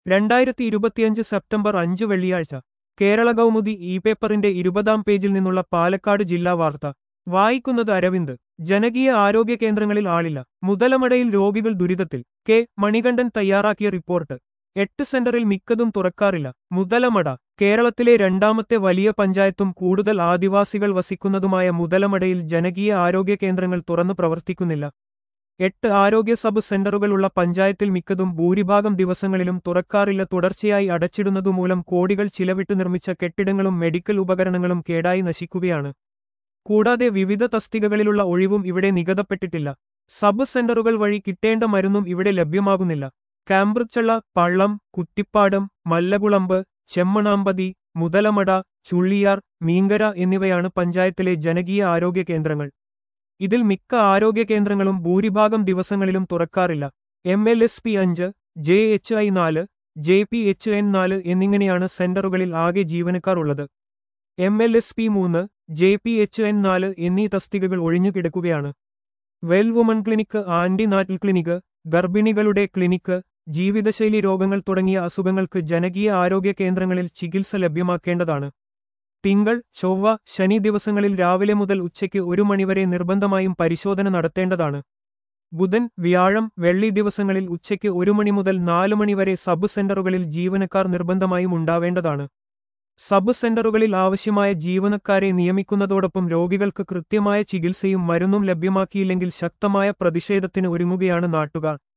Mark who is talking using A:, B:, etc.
A: രണ്ടായിരത്തി ഇരുപത്തിയഞ്ച് സെപ്റ്റംബർ അഞ്ച് വെള്ളിയാഴ്ച കേരള കൗമുദി ഇ പേപ്പറിന്റെ ഇരുപതാം പേജിൽ നിന്നുള്ള പാലക്കാട് ജില്ലാ വാർത്ത വായിക്കുന്നത് അരവിന്ദ് ജനകീയ ആരോഗ്യ കേന്ദ്രങ്ങളിൽ ആളില്ല മുതലമടയിൽ രോഗികൾ ദുരിതത്തിൽ കെ മണികണ്ഠൻ തയ്യാറാക്കിയ റിപ്പോർട്ട് എട്ട് സെന്ററിൽ മിക്കതും തുറക്കാറില്ല മുതലമട കേരളത്തിലെ രണ്ടാമത്തെ വലിയ പഞ്ചായത്തും കൂടുതൽ ആദിവാസികൾ വസിക്കുന്നതുമായ മുതലമടയിൽ ജനകീയ ആരോഗ്യ കേന്ദ്രങ്ങൾ തുറന്നു പ്രവർത്തിക്കുന്നില്ല എട്ട് ആരോഗ്യ സബ് സെന്ററുകളുള്ള പഞ്ചായത്തിൽ മിക്കതും ഭൂരിഭാഗം ദിവസങ്ങളിലും തുറക്കാറില്ല തുടർച്ചയായി അടച്ചിടുന്നതുമൂലം കോടികൾ ചിലവിട്ട് നിർമ്മിച്ച കെട്ടിടങ്ങളും മെഡിക്കൽ ഉപകരണങ്ങളും കേടായി നശിക്കുകയാണ് കൂടാതെ വിവിധ തസ്തികകളിലുള്ള ഒഴിവും ഇവിടെ നികതപ്പെട്ടിട്ടില്ല സബ് സെന്ററുകൾ വഴി കിട്ടേണ്ട മരുന്നും ഇവിടെ ലഭ്യമാകുന്നില്ല കാമ്പ്രിച്ചള്ള പള്ളം കുറ്റിപ്പാടം മല്ലകുളമ്പ് ചെമ്മണാമ്പതി മുതലമട ചുള്ളിയാർ മീങ്കര എന്നിവയാണ് പഞ്ചായത്തിലെ ജനകീയ ആരോഗ്യ കേന്ദ്രങ്ങൾ ഇതിൽ മിക്ക ആരോഗ്യ കേന്ദ്രങ്ങളും ഭൂരിഭാഗം ദിവസങ്ങളിലും തുറക്കാറില്ല എം എൽ എസ് പി അഞ്ച് ജെ എച്ച് ഐ നാല് ജെ പി എച്ച് എൻ നാല് എന്നിങ്ങനെയാണ് സെന്ററുകളിൽ ആകെ ജീവനക്കാർ ഉള്ളത് എം എൽ എസ് പി മൂന്ന് ജെ പി എച്ച് എൻ നാല് എന്നീ തസ്തികകൾ ഒഴിഞ്ഞുകിടക്കുകയാണ് well woman clinic antenatal clinic ഗർഭിണികളുടെ ക്ലിനിക്ക് ജീവിതശൈലി രോഗങ്ങൾ തുടങ്ങിയ അസുഖങ്ങൾക്ക് ജനകീയ ആരോഗ്യ കേന്ദ്രങ്ങളിൽ ചികിത്സ ലഭ്യമാക്കേണ്ടതാണ് തിങ്കൾ ചൊവ്വ ശനി ദിവസങ്ങളിൽ രാവിലെ മുതൽ ഉച്ചയ്ക്ക് ഒരു മണിവരെ നിർബന്ധമായും പരിശോധന നടത്തേണ്ടതാണ് ബുധൻ വ്യാഴം വെള്ളി ദിവസങ്ങളിൽ ഉച്ചയ്ക്ക് ഒരു മണി മുതൽ നാലു മണിവരെ സബ് സെന്ററുകളിൽ ജീവനക്കാർ നിർബന്ധമായും ഉണ്ടാവേണ്ടതാണ് സബ് സെന്ററുകളിൽ ആവശ്യമായ ജീവനക്കാരെ നിയമിക്കുന്നതോടൊപ്പം രോഗികൾക്ക് കൃത്യമായ ചികിത്സയും മരുന്നും ലഭ്യമാക്കിയില്ലെങ്കിൽ ശക്തമായ പ്രതിഷേധത്തിന് ഒരുങ്ങുകയാണ് നാട്ടുകാർ